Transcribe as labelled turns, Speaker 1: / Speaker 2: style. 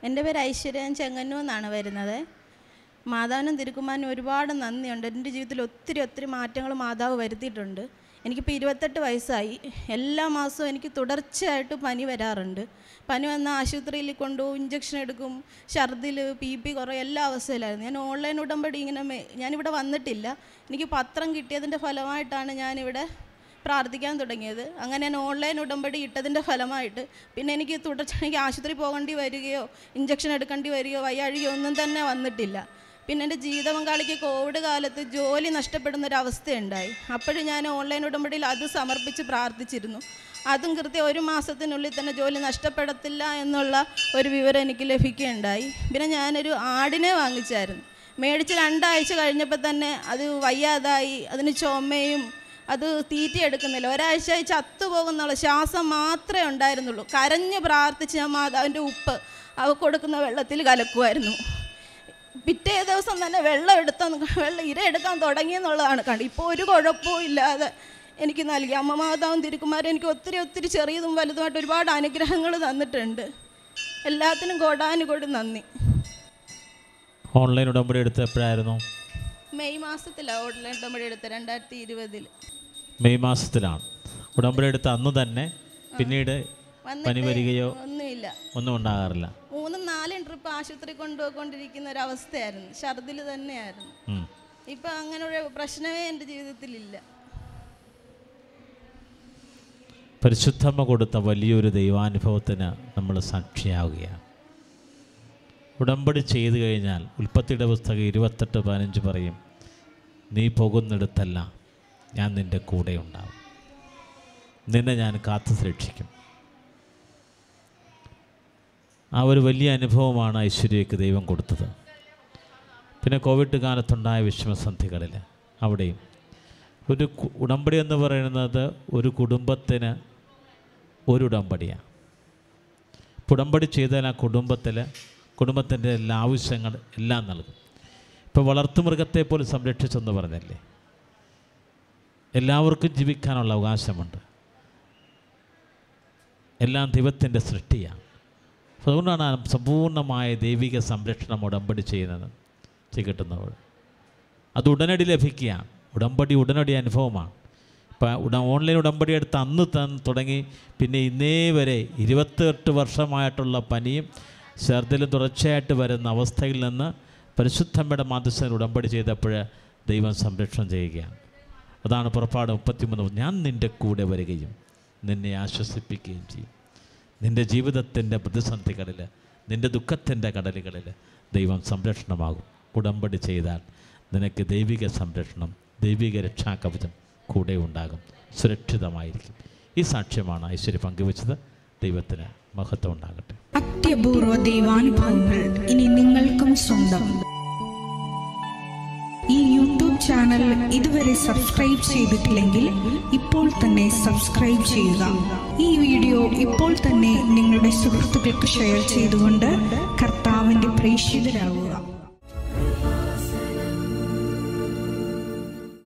Speaker 1: എൻ്റെ പേര് ഐശ്വര്യൻ ചെങ്ങന്നൂർ എന്നാണ് വരുന്നത് മാതാവിനും തിരുക്കുമാരനും ഒരുപാട് നന്ദിയുണ്ട് എൻ്റെ ജീവിതത്തിൽ ഒത്തിരി ഒത്തിരി മാറ്റങ്ങൾ മാതാവ് വരുത്തിയിട്ടുണ്ട് എനിക്കിപ്പോൾ ഇരുപത്തെട്ട് വയസ്സായി എല്ലാ മാസവും എനിക്ക് തുടർച്ചയായിട്ട് പനി വരാറുണ്ട് പനി വന്ന ആശുപത്രിയിൽ കൊണ്ടുപോകും ഇഞ്ചക്ഷൻ എടുക്കും ഛർദിൽ പി പി കുറേ എല്ലാ അവസ്ഥയിലായിരുന്നു ഞാൻ ഓൺലൈൻ ഉടമ്പടി ഇങ്ങനെ മേ- ഞാനിവിടെ വന്നിട്ടില്ല എനിക്ക് പത്രം കിട്ടിയതിൻ്റെ ഫലമായിട്ടാണ് ഞാനിവിടെ പ്രാർത്ഥിക്കാൻ തുടങ്ങിയത് അങ്ങനെ ഞാൻ ഓൺലൈൻ ഉടമ്പടി ഇട്ടതിൻ്റെ ഫലമായിട്ട് പിന്നെ എനിക്ക് തുടർച്ച എനിക്ക് ആശുപത്രി പോകേണ്ടി വരികയോ ഇഞ്ചക്ഷൻ എടുക്കേണ്ടി വരികയോ വയ്യാഴികയോ ഒന്നും തന്നെ വന്നിട്ടില്ല പിന്നെ എൻ്റെ ജീവിത പങ്കാളിക്ക് കോവിഡ് കാലത്ത് ജോലി നഷ്ടപ്പെടുന്ന ഒരു അവസ്ഥയുണ്ടായി അപ്പോഴും ഞാൻ ഓൺലൈൻ ഉടമ്പടിയിൽ അത് സമർപ്പിച്ച് പ്രാർത്ഥിച്ചിരുന്നു അതും കൃത്യം ഒരു മാസത്തിനുള്ളിൽ തന്നെ ജോലി നഷ്ടപ്പെടത്തില്ല എന്നുള്ള ഒരു വിവരം എനിക്ക് ലഭിക്കുകയുണ്ടായി പിന്നെ ഞാനൊരു ആടിനെ വാങ്ങിച്ചായിരുന്നു മേടിച്ച് രണ്ടാഴ്ച കഴിഞ്ഞപ്പോൾ തന്നെ അത് വയ്യാതായി അതിന് ചുമയും അത് തീറ്റ എടുക്കുന്നില്ല ഒരാഴ്ച ചത്തുപോകുന്നുള്ള ശ്വാസം മാത്രമേ ഉണ്ടായിരുന്നുള്ളൂ കരഞ്ഞ് പ്രാർത്ഥിച്ച് ഞാൻ മാതാവിൻ്റെ ഉപ്പ് അവ കൊടുക്കുന്ന വെള്ളത്തിൽ കലക്കുമായിരുന്നു പിറ്റേ ദിവസം തന്നെ വെള്ളം എടുത്ത വെള്ളം ഇര എടുക്കാൻ തുടങ്ങി എന്നുള്ളതാണ് കണ്ടത് ഇപ്പോൾ ഒരു കുഴപ്പവും ഇല്ലാതെ എനിക്ക് നൽകി അമ്മ മാതാവും തിരുക്കുമാരും എനിക്ക് ഒത്തിരി ഒത്തിരി ചെറിയതും വലുതുമായിട്ട് ഒരുപാട് അനുഗ്രഹങ്ങൾ തന്നിട്ടുണ്ട് എല്ലാത്തിനും കൊടാനുകൊടി നന്ദി
Speaker 2: ഓൺലൈൻ ഉടമ്പടി എടുത്ത് എപ്പോഴായിരുന്നു
Speaker 1: മെയ് മാസത്തിലാണ് ഓൺലൈൻ ഉടമ്പടി എടുത്തത് രണ്ടായിരത്തി ഇരുപതിൽ
Speaker 2: മെയ് മാസത്തിലാണ് ഉടമ്പടി എടുത്ത അന്ന് തന്നെ പിന്നീട് പനി വരികയോ
Speaker 1: ഒന്നുമില്ല
Speaker 2: ഒന്നും ഉണ്ടാകാറില്ല
Speaker 1: മൂന്നും നാലും ട്രിപ്പ് ആശുപത്രി കൊണ്ടുപോയിക്കൊണ്ടിരിക്കുന്ന ഒരു അവസ്ഥയായിരുന്നു ഛർദിൽ തന്നെയായിരുന്നു
Speaker 2: ഉം.
Speaker 1: ഇപ്പം അങ്ങനെ ഒരു പ്രശ്നമേ എൻ്റെ ജീവിതത്തിലില്ല
Speaker 2: പരിശുദ്ധമ്മ കൊടുത്ത വലിയൊരു ദൈവാനുഭവത്തിന് നമ്മൾ സാക്ഷിയാവുകയാണ് ഉടമ്പടി ചെയ്തു കഴിഞ്ഞാൽ ഉൽപ്പത്തിയുടെ പുസ്തകം ഇരുപത്തെട്ട് പതിനഞ്ച് പറയും നീ പോകുന്നിടത്തല്ല ഞാൻ നിൻ്റെ കൂടെ ഉണ്ടാവും നിന്നെ ഞാൻ കാത്തു രക്ഷിക്കും ആ ഒരു വലിയ അനുഭവമാണ് ഐശ്വര്യയ്ക്ക് ദൈവം കൊടുത്തത് പിന്നെ കോവിഡ് കാലത്തുണ്ടായ വിഷമസന്ധികളിൽ അവിടെയും ഒരു കു- ഉടമ്പടി എന്ന് പറയുന്നത് ഒരു കുടുംബത്തിന് ഒരു ഉടമ്പടിയാണ് ഇപ്പം ഉടമ്പടി ചെയ്താൽ ആ കുടുംബത്തിൽ കുടുംബത്തിൻ്റെ എല്ലാ ആവശ്യങ്ങൾ എല്ലാം നൽകും ഇപ്പോൾ വളർത്തുമൃഗത്തെ പോലും സംരക്ഷിച്ചെന്ന് പറഞ്ഞല്ലേ എല്ലാവർക്കും ജീവിക്കാനുള്ള അവകാശമുണ്ട് എല്ലാം ദൈവത്തിൻ്റെ സൃഷ്ടിയാണ് അപ്പോൾ അതുകൊണ്ടാണ് ആ സമ്പൂർണ്ണമായ ദൈവിക സംരക്ഷണം ഉടമ്പടി ചെയ്യുന്നത് ചെയ്ത് കിട്ടുന്നത് അത് ഉടനടി ലഭിക്കുകയാണ് ഉടമ്പടി ഉടനടി അനുഭവമാണ് ഇപ്പം ഉട ഓൺലൈൻ ഉടമ്പടി എടുത്ത് അന്ന് തൻ തുടങ്ങി പിന്നെ ഇന്നേ വരെ ഇരുപത്തെട്ട് വർഷമായിട്ടുള്ള പനിയും ഛർദിലും തുടർച്ചയായിട്ട് വരുന്ന അവസ്ഥയിൽ നിന്ന് പരിശുദ്ധമ്മയുടെ മാധ്യസ്ഥൻ ഉടമ്പടി ചെയ്തപ്പോൾ ദൈവം സംരക്ഷണം ചെയ്യുകയാണ് അതാണ് പുറപ്പാട് മുപ്പത്തിമൂന്ന് ഞാൻ നിൻ്റെ കൂടെ വരികയും നിന്നെ ആശ്വസിപ്പിക്കുകയും ചെയ്യും നിൻ്റെ ജീവിതത്തിൻ്റെ പ്രതിസന്ധികളിൽ നിൻ്റെ ദുഃഖത്തിൻ്റെ കടലുകളിൽ ദൈവം സംരക്ഷണമാകും ഉടമ്പടി ചെയ്താൽ നിനക്ക് ദൈവിക സംരക്ഷണം ദൈവിക രക്ഷാകവചം കൂടെ ഉണ്ടാകും സുരക്ഷിതമായിരിക്കും ഈ സാക്ഷ്യമാണ് ഐശ്വര്യ പങ്കുവച്ചത് ദൈവത്തിന് മഹത്വം ഉണ്ടാകട്ടെ
Speaker 3: അത്യപൂർവ ദൈവാനുഭവങ്ങൾ ഇനി നിങ്ങൾക്കും സ്വന്തം ഈ യൂട്യൂബ് ചാനൽ ഇതുവരെ സബ്സ്ക്രൈബ് ചെയ്തിട്ടില്ലെങ്കിൽ ഇപ്പോൾ തന്നെ സബ്സ്ക്രൈബ് ചെയ്യുക ഈ വീഡിയോ ഇപ്പോൾ തന്നെ നിങ്ങളുടെ സുഹൃത്തുക്കൾക്ക് ഷെയർ ചെയ്തുകൊണ്ട് കർത്താവിന്റെ പ്രേക്ഷിതരാകുക